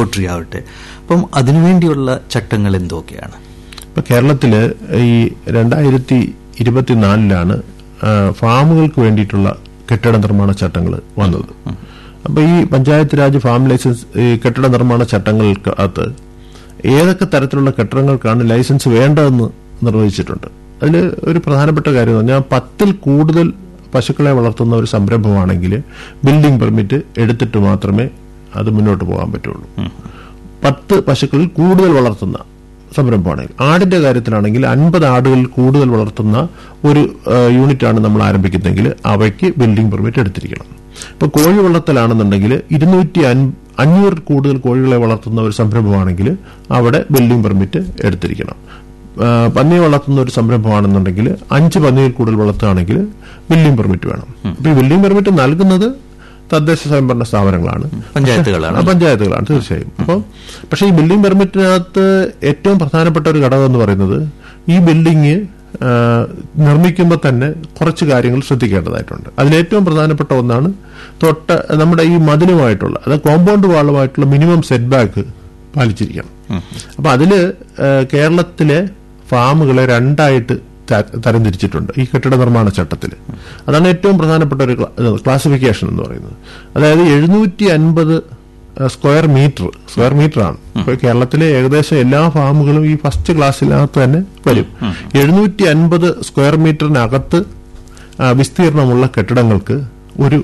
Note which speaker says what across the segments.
Speaker 1: pottery ആവട്ടെ അപ്പം അതിനുവേണ്ടിയുള്ള ചട്ടങ്ങൾ എന്തൊക്കെയാണ്
Speaker 2: ഇപ്പൊ കേരളത്തില് ഈ രണ്ടായിരത്തി ഇരുപത്തിനാലിലാണ് ഫാമുകൾക്ക് വേണ്ടിയിട്ടുള്ള കെട്ടിട നിർമ്മാണ ചട്ടങ്ങൾ വന്നത് അപ്പൊ ഈ പഞ്ചായത്ത് രാജ് ഫാം ലൈസൻസ് ഈ കെട്ടിട നിർമ്മാണ ചട്ടങ്ങൾക്കകത്ത് ഏതൊക്കെ തരത്തിലുള്ള കെട്ടിടങ്ങൾക്കാണ് ലൈസൻസ് വേണ്ടതെന്ന് നിർവഹിച്ചിട്ടുണ്ട് അതിൽ ഒരു പ്രധാനപ്പെട്ട കാര്യം എന്ന് പറഞ്ഞാൽ പത്തിൽ കൂടുതൽ പശുക്കളെ വളർത്തുന്ന ഒരു സംരംഭമാണെങ്കിൽ ബിൽഡിംഗ് പെർമിറ്റ് എടുത്തിട്ട് മാത്രമേ അത് മുന്നോട്ട് പോകാൻ പറ്റുള്ളൂ പത്ത് പശുക്കളിൽ കൂടുതൽ വളർത്തുന്ന സംരംഭമാണെങ്കിൽ ആടിന്റെ കാര്യത്തിലാണെങ്കിൽ അൻപത് ആടുകളിൽ കൂടുതൽ വളർത്തുന്ന ഒരു യൂണിറ്റാണ് നമ്മൾ ആരംഭിക്കുന്നതെങ്കിൽ അവയ്ക്ക് ബിൽഡിംഗ് പെർമിറ്റ് എടുത്തിരിക്കണം ഇപ്പൊ കോഴി വളർത്തലാണെന്നുണ്ടെങ്കിൽ ഇരുന്നൂറ്റി അഞ്ഞൂറിൽ കൂടുതൽ കോഴികളെ വളർത്തുന്ന ഒരു സംരംഭമാണെങ്കിൽ അവിടെ ബിൽഡിംഗ് പെർമിറ്റ് എടുത്തിരിക്കണം പന്നി വളർത്തുന്ന ഒരു സംരംഭമാണെന്നുണ്ടെങ്കിൽ അഞ്ച് പന്നിയിൽ കൂടുതൽ വളർത്തുകയാണെങ്കിൽ ബിൽഡിംഗ് പെർമിറ്റ് വേണം അപ്പൊ ഈ ബിൽഡിംഗ് പെർമിറ്റ് നൽകുന്നത് തദ്ദേശ സ്വയംഭരണ സ്ഥാപനങ്ങളാണ്
Speaker 1: പഞ്ചായത്തുകളാണ്
Speaker 2: പഞ്ചായത്തുകളാണ് തീർച്ചയായും അപ്പോൾ പക്ഷേ ഈ ബിൽഡിംഗ് പെർമിറ്റിനകത്ത് ഏറ്റവും പ്രധാനപ്പെട്ട ഒരു ഘടകം എന്ന് പറയുന്നത് ഈ ബിൽഡിംഗ് നിർമ്മിക്കുമ്പോൾ തന്നെ കുറച്ച് കാര്യങ്ങൾ ശ്രദ്ധിക്കേണ്ടതായിട്ടുണ്ട് അതിലേറ്റവും പ്രധാനപ്പെട്ട ഒന്നാണ് തൊട്ട നമ്മുടെ ഈ മതിലുമായിട്ടുള്ള അതായത് കോമ്പൗണ്ട് വാളുമായിട്ടുള്ള മിനിമം സെറ്റ് ബാക്ക് പാലിച്ചിരിക്കണം അപ്പൊ അതില് കേരളത്തിലെ ഫാമുകളെ രണ്ടായിട്ട് തരംതിരിച്ചിട്ടുണ്ട് ഈ കെട്ടിട നിർമ്മാണ ചട്ടത്തിൽ അതാണ് ഏറ്റവും പ്രധാനപ്പെട്ട ഒരു ക്ലാസിഫിക്കേഷൻ എന്ന് പറയുന്നത് അതായത് എഴുന്നൂറ്റി അൻപത് സ്ക്വയർ മീറ്റർ സ്ക്വയർ മീറ്റർ ആണ് ഇപ്പൊ കേരളത്തിലെ ഏകദേശം എല്ലാ ഫാമുകളും ഈ ഫസ്റ്റ് ക്ലാസ്സിനകത്ത് തന്നെ വരും എഴുന്നൂറ്റി അൻപത് സ്ക്വയർ മീറ്ററിനകത്ത് വിസ്തീർണമുള്ള കെട്ടിടങ്ങൾക്ക് ഒരു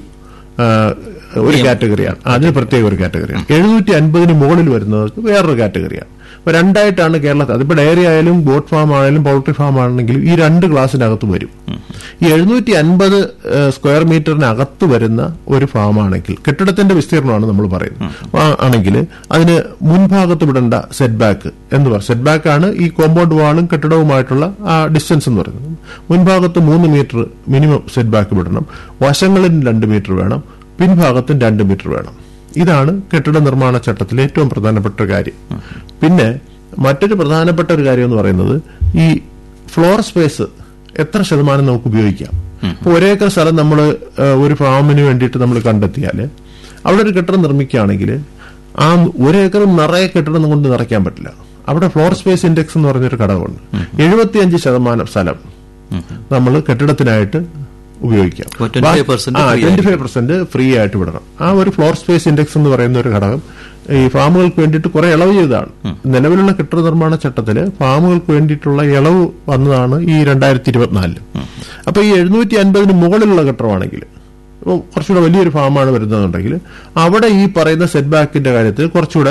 Speaker 2: ഒരു കാറ്റഗറിയാണ് അതിന് പ്രത്യേക ഒരു കാറ്റഗറിയാണ് എഴുന്നൂറ്റി അൻപതിന് മുകളിൽ വരുന്നവർക്ക് വേറൊരു കാറ്റഗറിയാണ് അപ്പൊ രണ്ടായിട്ടാണ് കേരളത്തിൽ അതിപ്പോ ഡയറി ആയാലും ബോട്ട് ഫാം ആയാലും പൗൾട്രി ഫാം ആണെങ്കിലും ഈ രണ്ട് ക്ലാസ്സിനകത്ത് വരും ഈ എഴുന്നൂറ്റി അൻപത് സ്ക്വയർ മീറ്ററിനകത്ത് വരുന്ന ഒരു ഫാമാണെങ്കിൽ കെട്ടിടത്തിന്റെ വിസ്തീർണമാണ് നമ്മൾ പറയുന്നത് ആണെങ്കിൽ അതിന് മുൻഭാഗത്ത് വിടേണ്ട സെറ്റ് ബാക്ക് എന്ന് പറയും സെറ്റ് ബാക്ക് ആണ് ഈ കോമ്പൗണ്ട് വാളും കെട്ടിടവുമായിട്ടുള്ള ആ ഡിസ്റ്റൻസ് എന്ന് പറയുന്നത് മുൻഭാഗത്ത് മൂന്ന് മീറ്റർ മിനിമം സെറ്റ് ബാക്ക് വിടണം വശങ്ങളിൽ രണ്ട് മീറ്റർ വേണം പിൻഭാഗത്തും രണ്ട് മീറ്റർ വേണം ഇതാണ് കെട്ടിട നിർമ്മാണ ചട്ടത്തിലെ ഏറ്റവും പ്രധാനപ്പെട്ട ഒരു കാര്യം പിന്നെ മറ്റൊരു പ്രധാനപ്പെട്ട ഒരു കാര്യം എന്ന് പറയുന്നത് ഈ ഫ്ലോർ സ്പേസ് എത്ര ശതമാനം നമുക്ക് ഉപയോഗിക്കാം ഇപ്പൊ ഒരേക്കർ സ്ഥലം നമ്മൾ ഒരു ഫാമിന് വേണ്ടിയിട്ട് നമ്മൾ കണ്ടെത്തിയാൽ അവിടെ ഒരു കെട്ടിടം നിർമ്മിക്കുകയാണെങ്കിൽ ആ ഒരേക്കർ നിറയെ കെട്ടിടം കൊണ്ട് നിറയ്ക്കാൻ പറ്റില്ല അവിടെ ഫ്ലോർ സ്പേസ് ഇൻഡെക്സ് എന്ന് പറഞ്ഞൊരു ഘടകമുണ്ട് എഴുപത്തിയഞ്ച് ശതമാനം സ്ഥലം നമ്മൾ കെട്ടിടത്തിനായിട്ട് ഉപയോഗിക്കാം ട്വന്റി ഫൈവ് പെർസെന്റ് ഫ്രീ ആയിട്ട് വിടണം ആ ഒരു ഫ്ലോർ സ്പേസ് ഇൻഡെക്സ് എന്ന് പറയുന്ന ഒരു ഘടകം ഈ ഫാമുകൾക്ക് വേണ്ടിയിട്ട് കുറെ ഇളവ് ചെയ്തതാണ് നിലവിലുള്ള കെട്ടിട നിർമ്മാണ ചട്ടത്തില് ഫാമുകൾക്ക് വേണ്ടിയിട്ടുള്ള ഇളവ് വന്നതാണ് ഈ രണ്ടായിരത്തി ഇരുപത്തിനാലില് അപ്പൊ ഈ എഴുന്നൂറ്റി അൻപതിന് മുകളിലുള്ള കെട്ടിടമാണെങ്കിൽ കുറച്ചുകൂടെ വലിയൊരു ഫാമാണ് വരുന്നതെന്നുണ്ടെങ്കിൽ അവിടെ ഈ പറയുന്ന സെറ്റ് ബാക്കിന്റെ കാര്യത്തിൽ കുറച്ചുകൂടെ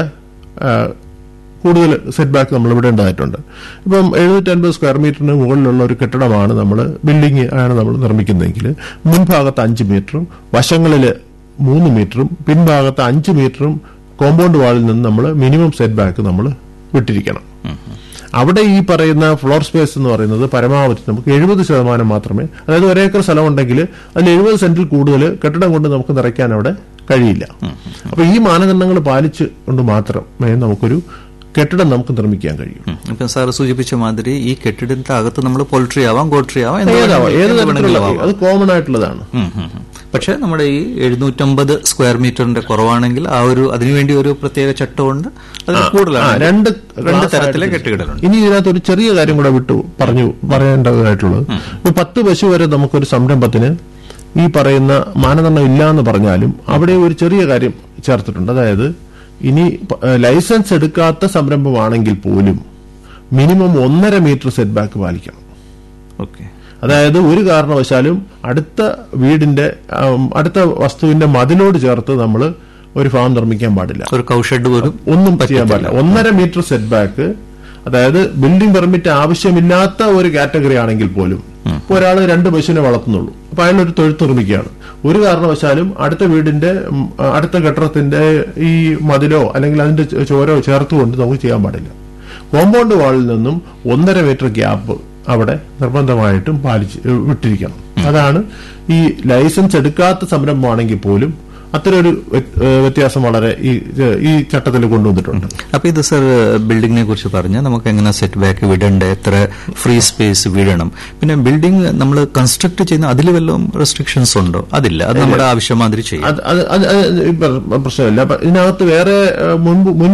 Speaker 2: കൂടുതൽ സെറ്റ് ബാക്ക് നമ്മൾ വിടേണ്ടതായിട്ടുണ്ട് ഇപ്പം എഴുന്നൂറ്റി അൻപത് സ്ക്വയർ മീറ്ററിന് മുകളിലുള്ള ഒരു കെട്ടിടമാണ് നമ്മൾ ബിൽഡിംഗ് ആണ് നമ്മൾ നിർമ്മിക്കുന്നതെങ്കിൽ മുൻഭാഗത്ത് അഞ്ച് മീറ്ററും വശങ്ങളിൽ മൂന്ന് മീറ്ററും പിൻഭാഗത്ത് അഞ്ച് മീറ്ററും കോമ്പൗണ്ട് വാളിൽ നിന്ന് നമ്മൾ മിനിമം സെറ്റ് ബാക്ക് നമ്മൾ വിട്ടിരിക്കണം അവിടെ ഈ പറയുന്ന ഫ്ലോർ സ്പേസ് എന്ന് പറയുന്നത് പരമാവധി നമുക്ക് എഴുപത് ശതമാനം മാത്രമേ അതായത് ഒരേക്കർ സ്ഥലം ഉണ്ടെങ്കിൽ അതിൽ എഴുപത് സെന്റിൽ കൂടുതൽ കെട്ടിടം കൊണ്ട് നമുക്ക് നിറയ്ക്കാൻ അവിടെ കഴിയില്ല അപ്പൊ ഈ മാനദണ്ഡങ്ങൾ പാലിച്ച് കൊണ്ട് മാത്രമേ നമുക്കൊരു കെട്ടിടം നമുക്ക് നിർമ്മിക്കാൻ കഴിയും
Speaker 1: ഇപ്പം സാറ് സൂചിപ്പിച്ച മാതിരി ഈ കെട്ടിടത്തിന്റെ അകത്ത് നമ്മൾ പോൾട്രി ആവാം ഗോൾട്രി ആവാം
Speaker 2: ഏത് തരത്തിലുള്ള അത് കോമൺ ആയിട്ടുള്ളതാണ്
Speaker 1: പക്ഷെ നമ്മുടെ ഈ എഴുന്നൂറ്റമ്പത് സ്ക്വയർ മീറ്ററിന്റെ കുറവാണെങ്കിൽ ആ ഒരു അതിനുവേണ്ടി ഒരു പ്രത്യേക ചട്ടമുണ്ട് അതിൽ കൂടുതലാണ്
Speaker 2: രണ്ട്
Speaker 1: രണ്ട് തരത്തിലെ കെട്ടുകടലുണ്ട്
Speaker 2: ഇനി ഇതിനകത്ത് ഒരു ചെറിയ കാര്യം കൂടെ വിട്ടു പറഞ്ഞു പറയേണ്ടതായിട്ടുള്ളത് ഇപ്പൊ പത്ത് പശു വരെ നമുക്കൊരു സംരംഭത്തിന് ഈ പറയുന്ന മാനദണ്ഡം ഇല്ല എന്ന് പറഞ്ഞാലും അവിടെ ഒരു ചെറിയ കാര്യം ചേർത്തിട്ടുണ്ട് അതായത് ഇനി ലൈസൻസ് എടുക്കാത്ത സംരംഭമാണെങ്കിൽ പോലും മിനിമം ഒന്നര മീറ്റർ സെറ്റ് ബാക്ക് പാലിക്കണം
Speaker 1: ഓക്കെ
Speaker 2: അതായത് ഒരു കാരണവശാലും അടുത്ത വീടിന്റെ അടുത്ത വസ്തുവിന്റെ മതിലോട് ചേർത്ത് നമ്മൾ ഒരു ഫാം നിർമ്മിക്കാൻ പാടില്ല
Speaker 1: ഒരു കൗഷെഡ് പോലും
Speaker 2: ഒന്നും ചെയ്യാൻ പാടില്ല ഒന്നര മീറ്റർ സെറ്റ് ബാക്ക് അതായത് ബിൽഡിംഗ് പെർമിറ്റ് ആവശ്യമില്ലാത്ത ഒരു കാറ്റഗറി ആണെങ്കിൽ പോലും ഒരാൾ രണ്ട് പശുവിനെ വളർത്തുന്നുള്ളൂ അപ്പൊ അയാൾ ഒരു തൊഴുത്ത് നിർമ്മിക്കുകയാണ് ഒരു കാരണവശാലും അടുത്ത വീടിന്റെ അടുത്ത കെട്ടിടത്തിന്റെ ഈ മതിലോ അല്ലെങ്കിൽ അതിന്റെ ചോരോ ചേർത്തുകൊണ്ട് നമുക്ക് ചെയ്യാൻ പാടില്ല കോമ്പൗണ്ട് വാളിൽ നിന്നും ഒന്നര മീറ്റർ ഗ്യാപ്പ് അവിടെ നിർബന്ധമായിട്ടും പാലിച്ച് വിട്ടിരിക്കണം അതാണ് ഈ ലൈസൻസ് എടുക്കാത്ത സംരംഭമാണെങ്കിൽ പോലും അത്തരമൊരു വ്യത്യാസം വളരെ ഈ ഈ ചട്ടത്തിൽ കൊണ്ടുവന്നിട്ടുണ്ട്
Speaker 1: അപ്പൊ ഇത് സർ ബിൽഡിങ്ങിനെ കുറിച്ച് പറഞ്ഞാൽ നമുക്ക് എങ്ങനെ സെറ്റ് ബാക്ക് വിടേണ്ട എത്ര ഫ്രീ സ്പേസ് വിടണം പിന്നെ ബിൽഡിംഗ് നമ്മൾ കൺസ്ട്രക്ട് ചെയ്യുന്ന അതിൽ വല്ലതും റെസ്ട്രിക്ഷൻസ് ഉണ്ടോ അതില്ല അത് നമ്മുടെ ആവശ്യം മാതിരി ചെയ്യും
Speaker 2: പ്രശ്നമില്ല ഇതിനകത്ത് വേറെ മുൻപ് മുൻ